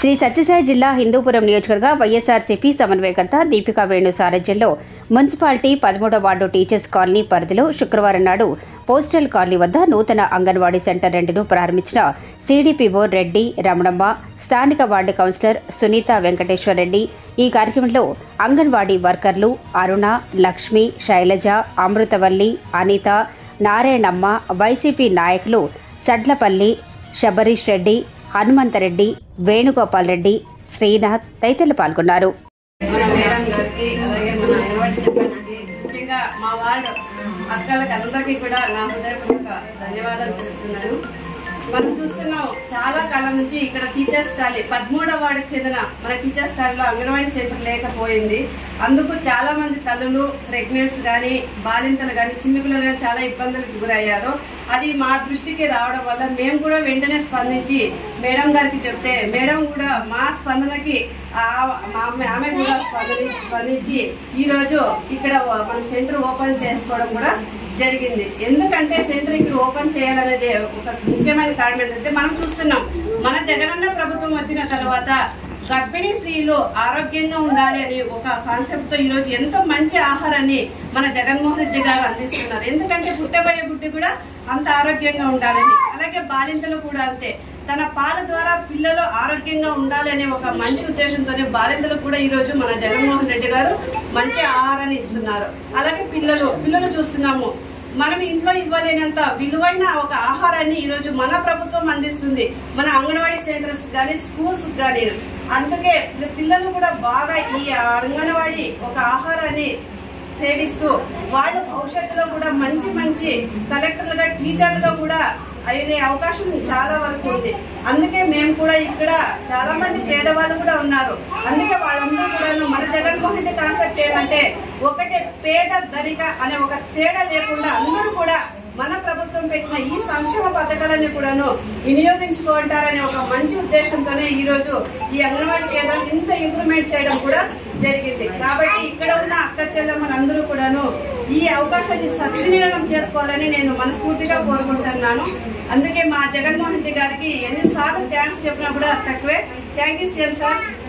శ్రీ సత్యసాయి జిల్లా హిందూపురం నియోజకవర్గ వైఎస్ఆర్సీపీ సమన్వయకర్త దీపికా వేణు సారథ్యంలో మున్సిపాలిటీ పదమూడవ వార్డు టీచర్స్ కాలనీ పరిధిలో శుక్రవారం నాడు పోస్టల్ కాలనీ వద్ద నూతన అంగన్వాడీ సెంటర్ రెండును ప్రారంభించిన సీడీపీఓ రెడ్డి రమణమ్మ స్థానిక వార్డు కౌన్సిలర్ సునీత వెంకటేశ్వర రెడ్డి ఈ కార్యక్రమంలో అంగన్వాడీ వర్కర్లు అరుణ లక్ష్మి శైలజ అమృతవల్లి అనిత నారాయణమ్మ వైసీపీ నాయకులు సడ్లపల్లి శబరీష్ రెడ్డి హనుమంతరెడ్డి వేణుగోపాల్ రెడ్డి శ్రీనాథ్ తదితరులు పాల్గొన్నారు మన మేడం గారికి అలాగే మన అంగన్వాడీ సిబ్బందికి ముఖ్యంగా మా వార్డు అక్కలకి అందరికీ కూడా నా హృదయపూర్వక ధన్యవాదాలు తెలుపుతున్నాను మనం చూస్తున్నాం చాలా కాలం నుంచి ఇక్కడ టీచర్స్ కాలనీ పదమూడవ వార్డుకి చెందిన మన టీచర్స్ కాలనీలో అంగన్వాడీ సెంటర్ లేకపోయింది అందుకు చాలా మంది తల్లులు ప్రెగ్నెంట్స్ కానీ బాలింతలు కానీ చిన్నపిల్లలు కానీ చాలా ఇబ్బందులకు గురయ్యారు అది మా దృష్టికి రావడం వల్ల మేము కూడా వెంటనే స్పందించి మేడం గారికి చెప్తే మేడం కూడా మా స్పందనకి ఆ- మా- ఆమె కూడా స్పందని స్పందించి ఈ రోజు ఇక్కడ మనం సెంటర్ ఓపెన్ చేసుకోవడం కూడా జరిగింది ఎందుకంటే సెంటర్ ఇక్కడ ఓపెన్ చేయాలనేది ఒక ముఖ్యమైన కారణం ఏంటంటే మనం చూస్తున్నాం మన జగనన్న ప్రభుత్వం వచ్చిన తర్వాత గర్భిణీ స్త్రీలు ఆరోగ్యంగా ఉండాలి అని ఒక కాన్సెప్ట్ తో ఈ రోజు ఎంతో మంచి ఆహారాన్ని మన జగన్మోహన్ రెడ్డి గారు అందిస్తున్నారు ఎందుకంటే పుట్టబోయే బుడ్డి కూడా అంత ఆరోగ్యంగా ఉండాలని అలాగే బాలింతలు కూడా అంతే తన పాల ద్వారా పిల్లలు ఆరోగ్యంగా ఉండాలి అనే ఒక మంచి ఉద్దేశంతోనే బాలింతలకు కూడా ఈ రోజు మన జగన్మోహన్ రెడ్డి గారు మంచి ఆహారాన్ని ఇస్తున్నారు అలాగే పిల్లలు పిల్లలు చూస్తున్నాము మనం ఇంట్లో ఇవ్వలేనంత విలువైన ఒక ఆహారాన్ని ఈ రోజు మన ప్రభుత్వం అందిస్తుంది మన అంగన్వాడీ సెంటర్స్ కానీ స్కూల్స్ కానీ అందుకే పిల్లలు కూడా బాగా ఈ అంగన్వాడీ ఒక ఆహారాన్ని సేవిస్తూ వాళ్ళ భవిష్యత్తులో కూడా మంచి మంచి కలెక్టర్లుగా టీచర్లుగా కూడా అయ్యే అవకాశం చాలా వరకు ఉంది అందుకే మేము కూడా ఇక్కడ చాలా మంది పేదవాళ్ళు కూడా ఉన్నారు అందుకే వాళ్ళందరూ కూడా మన జగన్మోహన్ రెడ్డి కాన్సెప్ట్ ఏమంటే ఒకటే పేద ధనిక అనే ఒక తేడా లేకుండా అందరూ కూడా మన ప్రభుత్వం పెట్టిన ఈ సంక్షేమ పథకాలన్నీ కూడాను వినియోగించుకుంటారనే ఒక మంచి ఉద్దేశంతోనే ఈ రోజు ఈ అంగన్వాడీ కేంద్రాలు ఇంత ఇంప్రూవ్మెంట్ చేయడం కూడా జరిగింది కాబట్టి ఇక్కడ ఉన్న అక్క చెల్లెమ్మలందరూ కూడాను ఈ అవకాశాన్ని సద్వినియోగం చేసుకోవాలని నేను మనస్ఫూర్తిగా కోరుకుంటున్నాను అందుకే మా జగన్మోహన్ రెడ్డి గారికి ఎన్నిసార్లు థ్యాంక్స్ చెప్పినా కూడా తక్కువే థ్యాంక్ యూ సీఎం సార్